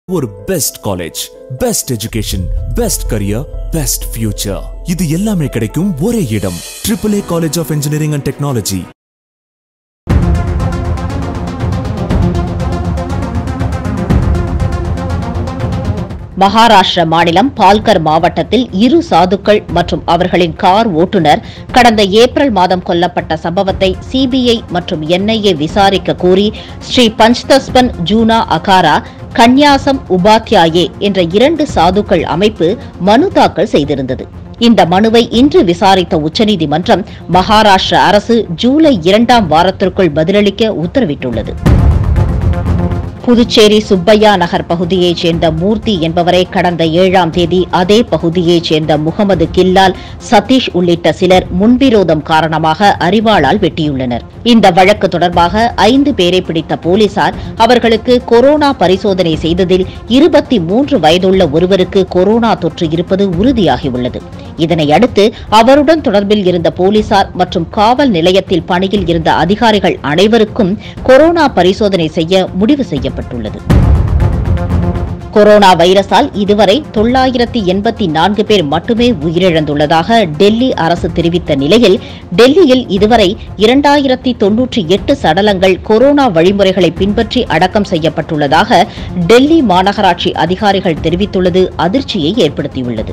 ஒரு best college best education best career best future இது எல்லாமே கிடைக்கும் ஒரே இடம் triple A college of engineering and technology Maharashtra மாநிலம் பால்கர் மாவட்டத்தில் இரு சாதுக்கள் மற்றும் அவர்களின் கார் ஓட்டுநர் கடந்த ஏப்ரல் மாதம் கொல்லப்பட்ட சம்பவத்தை சிபிஐ மற்றும் என்ஐஏ விசாரிக்க கோரி ஸ்ரீ பஞ்ச்தஸ்பன் ஜூனா அகாரா கன்யாசம் உபாத்யாயே என்ற இரண்டு சாதுக்கள் அமைப்பு மனு தாக்கல் செய்திருந்தது இந்த மனுவை இன்று விசாரித்த உச்சநீதிமன்றம் மகாராஷ்டிர அரசு ஜூலை இரண்டாம் வாரத்திற்குள் பதிலளிக்க உத்தரவிட்டுள்ளது புதுச்சேரி சுப்பையா நகர் பகுதியைச் சேர்ந்த மூர்த்தி என்பவரை கடந்த ஏழாம் தேதி அதே பகுதியைச் சேர்ந்த முகமது கில்லால் சதீஷ் உள்ளிட்ட சிலர் முன்விரோதம் காரணமாக அரிவாளால் வெட்டியுள்ளனர் இந்த வழக்கு தொடர்பாக ஐந்து பேரை பிடித்த போலீசார் அவர்களுக்கு கொரோனா பரிசோதனை செய்ததில் இருபத்தி மூன்று வயதுள்ள ஒருவருக்கு கொரோனா தொற்று இருப்பது உறுதியாகியுள்ளது இதனை அடுத்து அவருடன் தொடர்பில் இருந்த போலீசார் மற்றும் காவல் நிலையத்தில் பணியில் இருந்த அதிகாரிகள் அனைவருக்கும் கொரோனா பரிசோதனை செய்ய முடிவு செய்யப்பட்டுள்ளது கொரோனா வைரஸால் இதுவரை தொள்ளாயிரத்தி எண்பத்தி நான்கு பேர் மட்டுமே உயிரிழந்துள்ளதாக டெல்லி அரசு தெரிவித்த நிலையில் டெல்லியில் இதுவரை இரண்டாயிரத்தி தொன்னூற்றி எட்டு சடலங்கள் கொரோனா வழிமுறைகளை பின்பற்றி அடக்கம் செய்யப்பட்டுள்ளதாக டெல்லி மாநகராட்சி அதிகாரிகள் தெரிவித்துள்ளது அதிர்ச்சியை ஏற்படுத்தியுள்ளது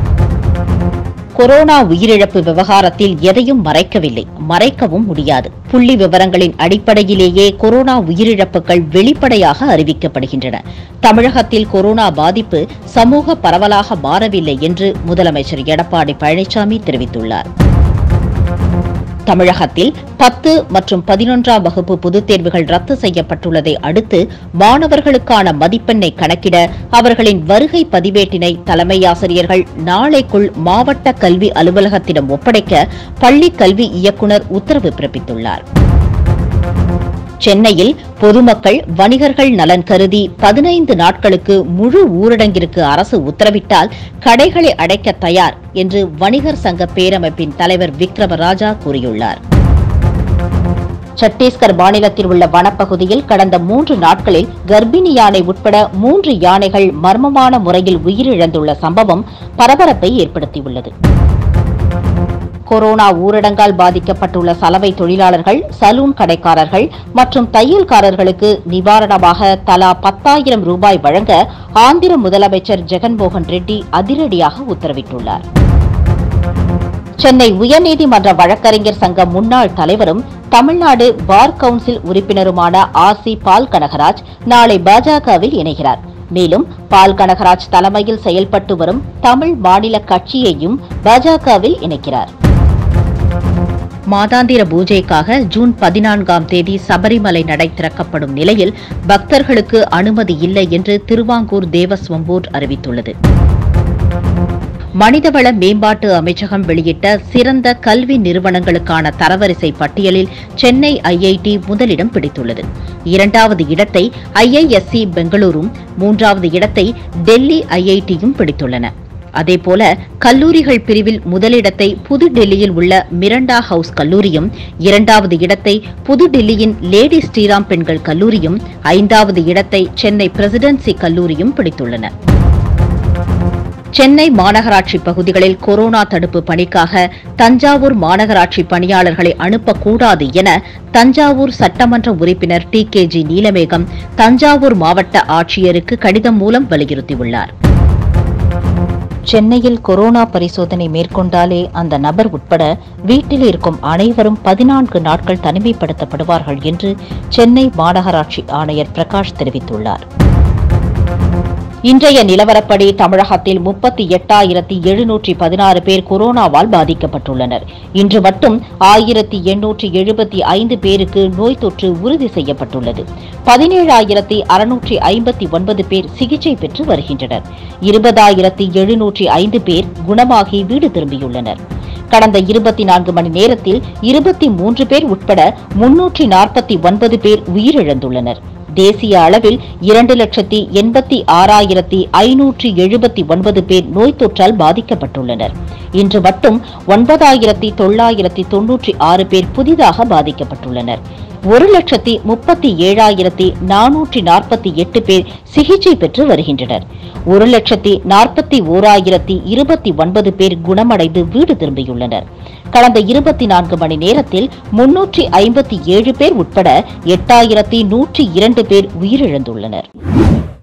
கொரோனா உயிரிழப்பு விவகாரத்தில் எதையும் மறைக்கவில்லை மறைக்கவும் முடியாது புள்ளி விவரங்களின் அடிப்படையிலேயே கொரோனா உயிரிழப்புகள் வெளிப்படையாக அறிவிக்கப்படுகின்றன தமிழகத்தில் கொரோனா பாதிப்பு சமூக பரவலாக மாறவில்லை என்று முதலமைச்சர் எடப்பாடி பழனிசாமி தெரிவித்துள்ளார் தமிழகத்தில் பத்து மற்றும் பதினொன்றாம் வகுப்பு பொதுத் தேர்வுகள் ரத்து செய்யப்பட்டுள்ளதை அடுத்து மாணவர்களுக்கான மதிப்பெண்ணை கணக்கிட அவர்களின் வருகை பதிவேட்டினை தலைமை ஆசிரியர்கள் நாளைக்குள் மாவட்ட கல்வி அலுவலகத்திடம் ஒப்படைக்க பள்ளிக் கல்வி இயக்குநர் உத்தரவு பிறப்பித்துள்ளார் சென்னையில் பொதுமக்கள் வணிகர்கள் நலன் கருதி பதினைந்து நாட்களுக்கு முழு ஊரடங்கிற்கு அரசு உத்தரவிட்டால் கடைகளை அடைக்க தயார் என்று வணிகர் சங்க பேரமைப்பின் தலைவர் விக்ரமராஜா கூறியுள்ளார் சத்தீஸ்கர் மாநிலத்தில் உள்ள வனப்பகுதியில் கடந்த மூன்று நாட்களில் கர்ப்பிணி யானை உட்பட மூன்று யானைகள் மர்மமான முறையில் உயிரிழந்துள்ள சம்பவம் பரபரப்பை ஏற்படுத்தியுள்ளது கொரோனா ஊரடங்கால் பாதிக்கப்பட்டுள்ள சலவை தொழிலாளர்கள் சலூன் கடைக்காரர்கள் மற்றும் தையல்காரர்களுக்கு நிவாரணமாக தலா பத்தாயிரம் ரூபாய் வழங்க ஆந்திர முதலமைச்சர் ஜெகன்மோகன் ரெட்டி அதிரடியாக உத்தரவிட்டுள்ளார் சென்னை உயர்நீதிமன்ற வழக்கறிஞர் சங்க முன்னாள் தலைவரும் தமிழ்நாடு பார் கவுன்சில் உறுப்பினருமான ஆர் சி பால் கனகராஜ் நாளை பாஜகவில் இணைகிறார் மேலும் பால் கனகராஜ் தலைமையில் செயல்பட்டு வரும் தமிழ் மாநில கட்சியையும் பாஜகவில் இணைக்கிறார் மாதாந்திர பூஜைக்காக ஜூன் பதினான்காம் தேதி சபரிமலை நடை திறக்கப்படும் நிலையில் பக்தர்களுக்கு அனுமதி இல்லை என்று திருவாங்கூர் தேவஸ்வம்போர்ட் அறிவித்துள்ளது மனிதவள மேம்பாட்டு அமைச்சகம் வெளியிட்ட சிறந்த கல்வி நிறுவனங்களுக்கான தரவரிசை பட்டியலில் சென்னை ஐஐடி முதலிடம் பிடித்துள்ளது இரண்டாவது இடத்தை ஐஐஎஸ்சி பெங்களூரும் மூன்றாவது இடத்தை டெல்லி ஐஐடியும் பிடித்துள்ளன அதேபோல கல்லூரிகள் பிரிவில் முதலிடத்தை புதுடெல்லியில் உள்ள மிரண்டா ஹவுஸ் கல்லூரியும் இரண்டாவது இடத்தை புதுடெல்லியின் லேடி ஸ்ரீராம் பெண்கள் கல்லூரியும் ஐந்தாவது இடத்தை சென்னை பிரசிடென்சி கல்லூரியும் பிடித்துள்ளன சென்னை மாநகராட்சி பகுதிகளில் கொரோனா தடுப்பு பணிக்காக தஞ்சாவூர் மாநகராட்சி பணியாளர்களை அனுப்பக்கூடாது என தஞ்சாவூர் சட்டமன்ற உறுப்பினர் T K G Neelamegam Thanjavur மாவட்ட ஆட்சியருக்கு கடிதம் மூலம் வலியுறுத்தியுள்ளார் சென்னையில் கொரோனா பரிசோதனை மேற்கொண்டாலே அந்த நபர் உட்பட வீட்டில் இருக்கும் அனைவரும் பதினான்கு நாட்கள் தனிமைப்படுத்தப்படுவார்கள் என்று சென்னை மாநகராட்சி ஆணையர் பிரகாஷ் தெரிவித்துள்ளார் இன்றைய நிலவரப்படி தமிழகத்தில் முப்பத்தி எட்டாயிரத்தி எழுநூற்றி பதினாறு பேர் கொரோனாவால் பாதிக்கப்பட்டுள்ளனர் இன்று மட்டும் ஆயிரத்தி எண்ணூற்றி எழுபத்தி ஐந்து பேருக்கு நோய் தொற்று உறுதி செய்யப்பட்டுள்ளது பதினேழாயிரத்தி அறுநூற்றி ஐம்பத்தி ஒன்பது பேர் சிகிச்சை பெற்று வருகின்றனர் இருபதாயிரத்தி எழுநூற்றி ஐந்து பேர் குணமாகி வீடு திரும்பியுள்ளனர் கடந்த இருபத்தி நான்கு மணி நேரத்தில் இருபத்தி மூன்று பேர் உட்பட முன்னூற்றி நாற்பத்தி ஒன்பது பேர் உயிரிழந்துள்ளனர் தேசிய அளவில் இரண்டு லட்சத்தி எண்பத்தி ஆறாயிரத்தி ஐநூற்றி எழுபத்தி ஒன்பது பேர் நோய் தொற்றால் பாதிக்கப்பட்டுள்ளனர் இன்று மட்டும் ஒன்பதாயிரத்தி தொள்ளாயிரத்தி தொன்னூற்றி ஆறு பேர் புதிதாக பாதிக்கப்பட்டுள்ளனர் ஒரு லட்சத்தி முப்பத்தி ஏழாயிரத்தி நானூற்றி நாற்பத்தி எட்டு பேர் சிகிச்சை பெற்று வருகின்றனர் ஒரு லட்சத்தி நாற்பத்தி ஓராயிரத்தி இருபத்தி ஒன்பது பேர் குணமடைந்து வீடு திரும்பியுள்ளனர் கடந்த இருபத்தி நான்கு மணி நேரத்தில் முன்னூற்றி ஐம்பத்தி ஏழு பேர் உட்பட எட்டாயிரத்தி நூற்றி இரண்டு பேர் உயிரிழந்துள்ளனர்